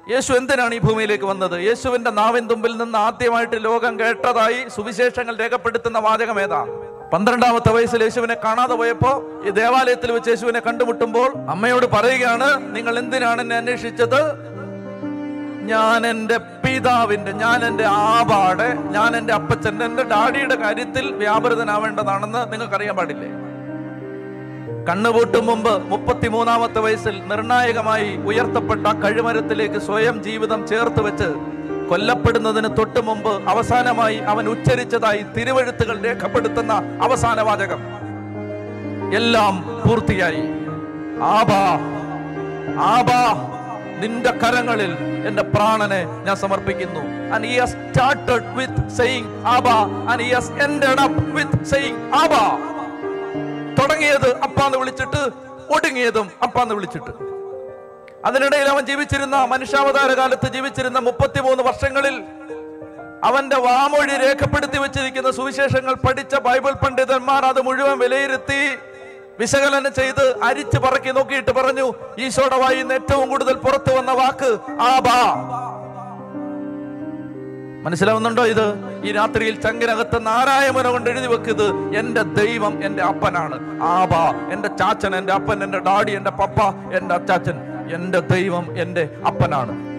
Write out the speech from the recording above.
യേശു എന്തിനാണ് ഈ ഭൂമിയിലേക്ക് വന്നത് യേശുവിന്റെ നാവിൻ തുമ്പിൽ നിന്ന് ആദ്യമായിട്ട് ലോകം കേട്ടതായി സുവിശേഷങ്ങൾ രേഖപ്പെടുത്തുന്ന വാചകം ഏതാ പന്ത്രണ്ടാമത്തെ വയസ്സിൽ യേശുവിനെ കാണാതെ പോയപ്പോ ഈ ദേവാലയത്തിൽ വെച്ച് യേശുവിനെ കണ്ടുമുട്ടുമ്പോൾ അമ്മയോട് പറയുകയാണ് നിങ്ങൾ എന്തിനാണ് എന്നെ അന്വേഷിച്ചത് ഞാൻ എൻ്റെ പിതാവിന്റെ ഞാൻ എൻ്റെ ആബാടെ ഞാൻ എൻ്റെ അപ്പച്ചൻ്റെ എൻ്റെ ഡാഡിയുടെ കാര്യത്തിൽ വ്യാപൃതനാവേണ്ടതാണെന്ന് നിങ്ങൾക്കറിയാൻ പാടില്ലേ കണ്ണുപൂട്ടും മുമ്പ് മുപ്പത്തിമൂന്നാമത്തെ വയസ്സിൽ നിർണായകമായി ഉയർത്തപ്പെട്ട കഴുമരത്തിലേക്ക് സ്വയം ജീവിതം ചേർത്ത് വെച്ച് കൊല്ലപ്പെടുന്നതിന് തൊട്ടു മുമ്പ് അവസാനമായി അവൻ ഉച്ചരിച്ചതായി തിരുവഴുത്തുകൾ രേഖപ്പെടുത്തുന്ന അവസാന വാചകം എല്ലാം പൂർത്തിയായി ആബാ ആബാ നിന്റെ കരങ്ങളിൽ എന്റെ പ്രാണനെ ഞാൻ സമർപ്പിക്കുന്നു and he has started with saying ആബാ and he has ended up with saying ആബാ തുടങ്ങിയത് അപ്പാന്ന് വിളിച്ചിട്ട് ഒടുങ്ങിയതും അപ്പാന്ന് വിളിച്ചിട്ട് അതിനിടയിൽ അവൻ ജീവിച്ചിരുന്ന മനുഷ്യാവതാര കാലത്ത് ജീവിച്ചിരുന്ന മുപ്പത്തിമൂന്ന് വർഷങ്ങളിൽ അവന്റെ വാമൊഴി രേഖപ്പെടുത്തി വെച്ചിരിക്കുന്ന സുവിശേഷങ്ങൾ പഠിച്ച ബൈബിൾ പണ്ഡിതന്മാർ അത് മുഴുവൻ വിലയിരുത്തി വിശകലനം ചെയ്ത് അരിച്ചു പറക്കി നോക്കിയിട്ട് പറഞ്ഞു ഈശോയുടെ വായിൽ നിന്ന് ഏറ്റവും കൂടുതൽ പുറത്തു വന്ന വാക്ക് ആബാ മനസ്സിലാവുന്നുണ്ടോ ഇത് ഈ രാത്രിയിൽ ചങ്കിനകത്ത് നാരായണനെ കൊണ്ട് എഴുതി വെക്കുന്നത് എന്റെ ദൈവം എന്റെ അപ്പനാണ് ആബാ എന്റെ ചാച്ചൻ എന്റെ അപ്പൻ എന്റെ ഡാഡി എന്റെ പപ്പ എന്റെ അച്ചാച്ചൻ എന്റെ ദൈവം എന്റെ അപ്പനാണ്